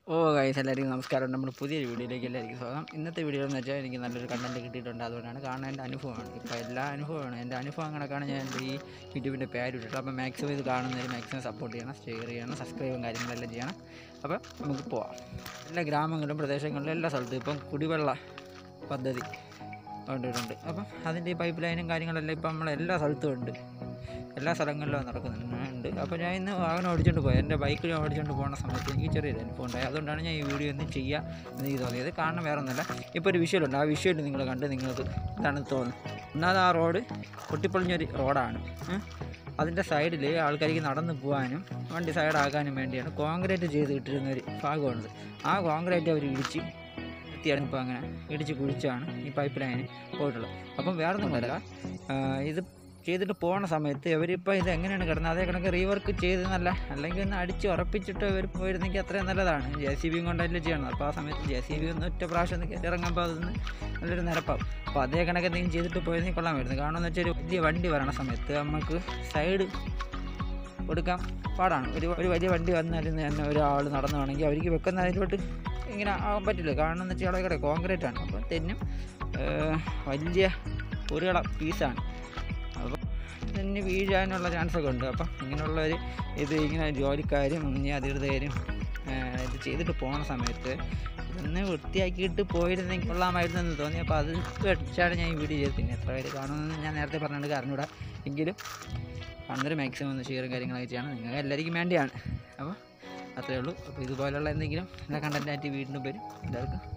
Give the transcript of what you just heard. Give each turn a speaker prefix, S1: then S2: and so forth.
S1: ഓ guys എല്ലാവർക്കും നമസ്കാരം നമ്മുടെ പുതിയൊരു വീഡിയോയിലേക്ക് എല്ലാവർക്കും സ്വാഗതം ഇന്നത്തെ വീഡിയോ എന്ന് വെച്ചാൽ എനിക്ക് നല്ലൊരു കണ്ടൻറ്റ് കിട്ടിയിട്ടുണ്ട് അതുകൊണ്ടാണ് കാണാൻ എൻ്റെ അനുഭവമാണ് ഇപ്പോൾ എല്ലാ അനുഭവമാണ് എൻ്റെ അനുഭവം കണക്കാണ് ഞാൻ എൻ്റെ ഈ യൂട്യൂബിൻ്റെ പേര് ഇട്ടിട്ട് അപ്പോൾ മാക്സിമം ഇത് കാണുന്നതിന് മാക്സിമം സപ്പോർട്ട് ചെയ്യണം ഷെയർ ചെയ്യണം സബ്സ്ക്രൈബും കാര്യങ്ങളെല്ലാം ചെയ്യണം അപ്പോൾ നമുക്ക് പോവാം എല്ലാ ഗ്രാമങ്ങളിലും പ്രദേശങ്ങളിലും എല്ലാ സ്ഥലത്തും ഇപ്പം കുടിവെള്ള പദ്ധതി കൊണ്ടിട്ടുണ്ട് അപ്പം അതിൻ്റെ ഈ പൈപ്പ് ലൈനും കാര്യങ്ങളെല്ലാം ഇപ്പം നമ്മളെ എല്ലാ സ്ഥലത്തും ഉണ്ട് എല്ലാ സ്ഥലങ്ങളിലും അത് നടക്കുന്നുണ്ട് അപ്പോൾ ഞാൻ ഇന്ന് വാഹനം ഓടിച്ചുകൊണ്ട് പോയി എൻ്റെ ബൈക്കിൽ ഓടിച്ചുകൊണ്ട് പോകുന്ന സമയത്ത് എനിക്ക് ചെറിയൊരു അനുഭവം ഉണ്ടായി അതുകൊണ്ടാണ് ഞാൻ ഈ വീഡിയോ ഒന്ന് ചെയ്യുക എന്ന് എനിക്ക് തോന്നിയത് കാരണം വേറെ ഒന്നുമല്ല ഇപ്പോൾ ഒരു വിഷയമുണ്ട് ആ വിഷയം നിങ്ങൾ കണ്ട് നിങ്ങൾക്ക് ഇതാണ് തോന്നുന്നത് ഒന്നാമത് ആ റോഡ് പൊട്ടിപ്പൊളിഞ്ഞൊരു റോഡാണ് ഉം. അതിൻ്റെ സൈഡിൽ ആൾക്കാർക്ക് നടന്നു പോകാനും വണ്ടി സൈഡാക്കാനും വേണ്ടിയാണ് കോൺക്രീറ്റ് ചെയ്ത് ഇട്ടിരുന്ന ഒരു ഭാഗമുണ്ട് ആ കോൺക്രീറ്റ് അവർ ഇടിച്ച് വൃത്തിയാണ് ഇപ്പോൾ അങ്ങനെ ഇടിച്ച് കുഴിച്ചാണ് ഈ പൈപ്പ് ലൈന് പോയിട്ടുള്ളത് അപ്പം വേറെ ഒന്നുമല്ല ഇത് ചെയ്തിട്ട് പോകുന്ന സമയത്ത് ഇവരിപ്പോൾ ഇത് എങ്ങനെയാണ് കിടന്നത് അതേ കണക്ക് റീവർക്ക് ചെയ്ത് നല്ല അല്ലെങ്കിൽ ഒന്ന് അടിച്ച് ഉറപ്പിച്ചിട്ട് ഇവർ പോയിരുന്നെങ്കിൽ അത്രയും നല്ലതാണ് ജെ സി ബിയും കൊണ്ടല്ലേ ചെയ്യണം അപ്പോൾ ആ സമയത്ത് ജെ സി ബി ഒന്ന് ഒറ്റ പ്രാവശ്യം ഒന്ന് കയറി ഇറങ്ങുമ്പോൾ അതൊന്ന് നല്ലൊരു നിരപ്പാവും അപ്പോൾ അതേ കണക്ക് എന്തെങ്കിലും ചെയ്തിട്ട് പോയിരുന്നെങ്കിൽ കൊള്ളാമായിരുന്നു കാരണം എന്ന് വെച്ചാൽ ഒരു വലിയ വണ്ടി വരണ സമയത്ത് നമുക്ക് സൈഡ് കൊടുക്കാൻ പാടാണ് ഒരു ഒരു വലിയ വണ്ടി വന്നാലും തന്നെ ഒരാൾ നടന്നു വേണമെങ്കിൽ അവർക്ക് വെക്കുന്ന അതിലോട്ട് ഇങ്ങനെ ആകാൻ പറ്റില്ല കാരണം എന്ന് വെച്ചാൽ അവിടെ കോൺക്രീറ്റ് ആണ് അപ്പോൾ തെന്നും ഏഹ്, വലിയ ഒരു പീസാണ് അപ്പോൾ തെന്നി വീഴാനുള്ള ചാൻസ് ഒക്കെ ഉണ്ട് അപ്പം ഇങ്ങനെയുള്ളവർ ഇത് ഇങ്ങനെ ജോലിക്കാരും ഇനി അധികൃതരും ഏഹ്, ഇത് ചെയ്തിട്ട് പോണ സമയത്ത് ഇതൊന്ന് വൃത്തിയാക്കിയിട്ട് പോയിരുന്നെങ്കിൽ കൊള്ളാമായിരുന്നു എന്ന് തോന്നി അപ്പോൾ അത് വെച്ചാണ് ഞാൻ ഈ വീഡിയോ ചെയ്തത് പിന്നെ എത്ര പേര് കാണുമെന്ന് ഞാൻ നേരത്തെ പറഞ്ഞിട്ട് അറിഞ്ഞൂടാ എങ്കിലും കാണുന്നൊരു മാക്സിമം ഒന്ന് ഷെയറും കാര്യങ്ങളൊക്കെ ചെയ്യണം നിങ്ങൾക്ക് എല്ലാവർക്കും വേണ്ടിയാണ് അപ്പോൾ അത്രയേ ഉള്ളൂ അപ്പോൾ ഇതുപോലുള്ള എന്തെങ്കിലും നല്ല കണ്ടൻറ്റായിട്ട് വീണ്ടും വരും എല്ലാവർക്കും